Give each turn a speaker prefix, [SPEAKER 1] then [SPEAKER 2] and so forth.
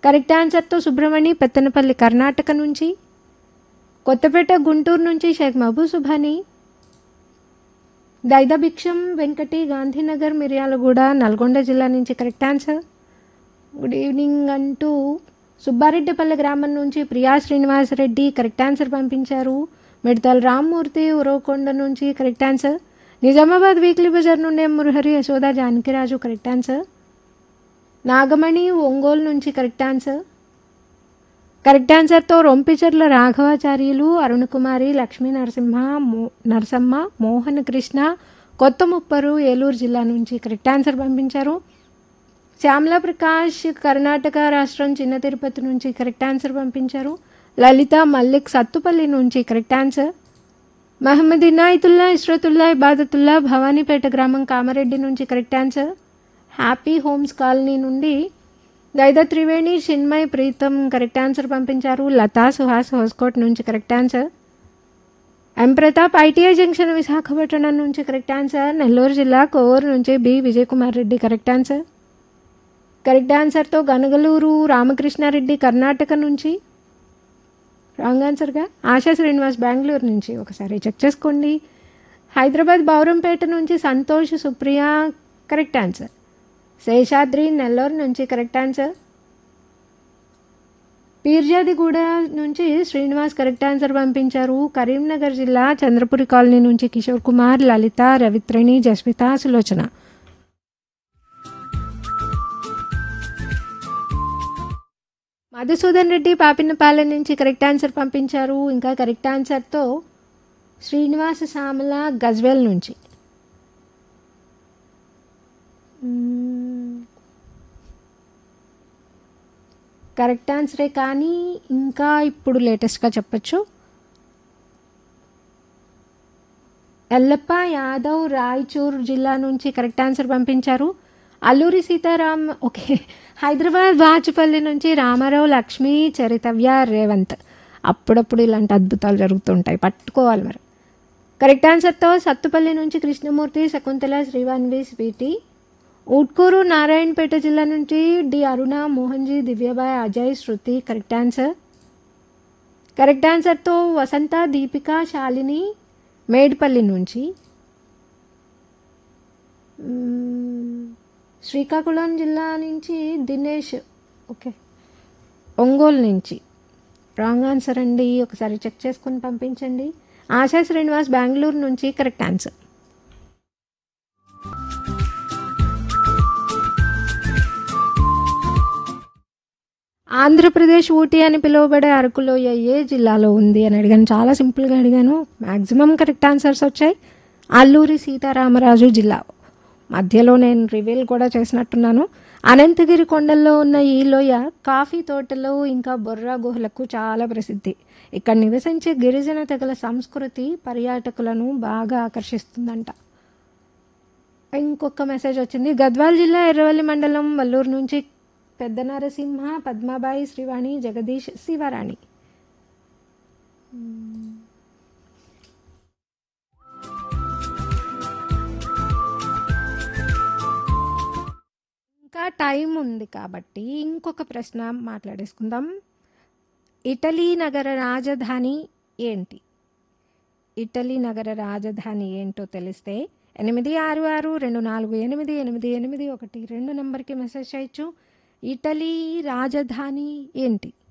[SPEAKER 1] Correct ఆన్సర్తో సుబ్రహ్మణి పెత్తనపల్లి కర్ణాటక నుంచి కొత్తపేట గుంటూరు నుంచి షేక్ మహబూబ్ సుభాని దైదభిక్షం వెంకటి గాంధీనగర్ మిర్యాలగూడ నల్గొండ జిల్లా నుంచి కరెక్ట్ ఆన్సర్ గుడ్ ఈవినింగ్ అంటూ సుబ్బారెడ్డిపల్లి గ్రామం నుంచి ప్రియా శ్రీనివాసరెడ్డి కరెక్ట్ ఆన్సర్ పంపించారు మిడతల రామ్మూర్తి ఉరవకొండ నుంచి correct answer Nizamabad weekly bazaar నుండి మురహరి యశోద జానకిరాజు కరెక్ట్ ఆన్సర్ నాగమణి ఒంగోలు నుంచి కరెక్ట్ ఆన్సర్ కరెక్ట్ ఆన్సర్తో రొంపిచర్ల రాఘవాచార్యులు అరుణకుమారి లక్ష్మీ నరసింహ మో నరసమ్మ మోహన్ కృష్ణ కొత్త ముప్పరు ఏలూరు జిల్లా నుంచి కరెక్ట్ ఆన్సర్ పంపించారు శ్యామలా ప్రకాష్ కర్ణాటక రాష్ట్రం చిన్న తిరుపతి నుంచి కరెక్ట్ ఆన్సర్ పంపించారు లలిత మల్లిక్ సత్తుపల్లి నుంచి కరెక్ట్ ఆన్సర్ మహమ్మద్ ఇనాయతుల్లా ఇష్రతుల్లా ఇబాదతుల్లా భవానీపేట గ్రామం కామారెడ్డి నుంచి correct answer happy homes colony నుండి దైద త్రివేణి చిన్మయ్ ప్రీతం కరెక్ట్ ఆన్సర్ పంపించారు లతా సుహాస్ హోస్కోట్ నుంచి correct answer M Pratap ITI junction Visakhapatnam నుంచి కరెక్ట్ ఆన్సర్ నెల్లూరు జిల్లా కోవూరు నుంచి B Vijay Kumar Reddy correct answer correct ఆన్సర్తో గనగలూరు రామకృష్ణారెడ్డి కర్ణాటక నుంచి రాంగ్ ఆన్సర్గా ఆశా శ్రీనివాస్ బెంగళూరు నుంచి ఒకసారి చెక్ చేసుకోండి హైదరాబాద్ బౌరంపేట నుంచి సంతోష్ సుప్రియ కరెక్ట్ ఆన్సర్ శేషాద్రి నెల్లూరు నుంచి కరెక్ట్ ఆన్సర్ పీర్జాదిగూడ నుంచి శ్రీనివాస్ కరెక్ట్ ఆన్సర్ పంపించారు కరీంనగర్ జిల్లా చంద్రపురి కాలనీ నుంచి కిషోర్ కుమార్ లలిత రవిత్రిణి జస్మిత సులోచన మధుసూదన్ రెడ్డి పాపినపాలెం నుంచి కరెక్ట్ ఆన్సర్ పంపించారు ఇంకా కరెక్ట్ ఆన్సర్తో శ్రీనివాస సామల గజ్వేల్ నుంచి మ్మ్. కరెక్ట్ ఆన్సరే కానీ ఇంకా ఇప్పుడు లేటెస్ట్గా చెప్పచ్చు ఎల్లప్ప యాదవ్ రాయచూర్ జిల్లా నుంచి కరెక్ట్ ఆన్సర్ పంపించారు అల్లూరి సీతారాం ఓకే హైదరాబాద్ బాచుపల్లి నుంచి రామారావు లక్ష్మి చరితవ్య రేవంత్ అప్పుడప్పుడు ఇలాంటి అద్భుతాలు జరుగుతుంటాయి పట్టుకోవాలి మరి కరెక్ట్ ఆన్సర్తో సత్తుపల్లి నుంచి కృష్ణమూర్తి శకుంతల శ్రీవాన్వి స్వీటీ ఊట్కూరు నారాయణపేట జిల్లా నుంచి D Aruna Mohanji Divyabai Ajay Shruti correct answer correct ఆన్సర్తో వసంత దీపిక శాలిని మేడ్పల్లి నుంచి మ్మ్, శ్రీకాకుళం జిల్లా నుంచి దినేష్ ఓకే ఒంగోలు నుంచి రాంగ్ ఆన్సర్ అండి ఒకసారి చెక్ చేసుకుని పంపించండి ఆశా శ్రీనివాస్ బెంగళూరు నుంచి కరెక్ట్ ఆన్సర్ ఆంధ్రప్రదేశ్ ఊటీ అని పిలువబడే అరకులోయ ఏ జిల్లాలో ఉంది అని అడిగాను చాలా సింపుల్గా అడిగాను మ్యాక్సిమం కరెక్ట్ ఆన్సర్స్ వచ్చాయి అల్లూరి సీతారామరాజు జిల్లా మధ్యలో నేను రివీల్ కూడా చేసినట్టున్నాను అనంతగిరి కొండల్లో ఉన్న ఈ లోయ కాఫీ తోటలు ఇంకా బొర్రా గుహలకు చాలా ప్రసిద్ధి ఇక్కడ నివసించే గిరిజన తెగల సంస్కృతి పర్యాటకులను బాగా ఆకర్షిస్తుందంట ఇంకొక మెసేజ్ వచ్చింది గద్వాల్ జిల్లా ఎర్రవల్లి మండలం వల్లూరు నుంచి పెద్ద నరసింహ పద్మాబాయి శ్రీవాణి జగదీష్ శివరాణి ఇంకా టైం ఉంది కాబట్టి ఇంకొక ప్రశ్న మాట్లాడేసుకుందాం ఇటలీ నగర రాజధాని ఏంటి ఇటలీ నగర రాజధాని ఏంటో తెలిస్తే ఎనిమిది ఆరు ఆరు రెండు నాలుగు ఎనిమిది ఎనిమిది ఎనిమిది ఒకటి రెండు నెంబర్కి మెసేజ్ చేయొచ్చు ఇటలీ రాజధాని ఏంటి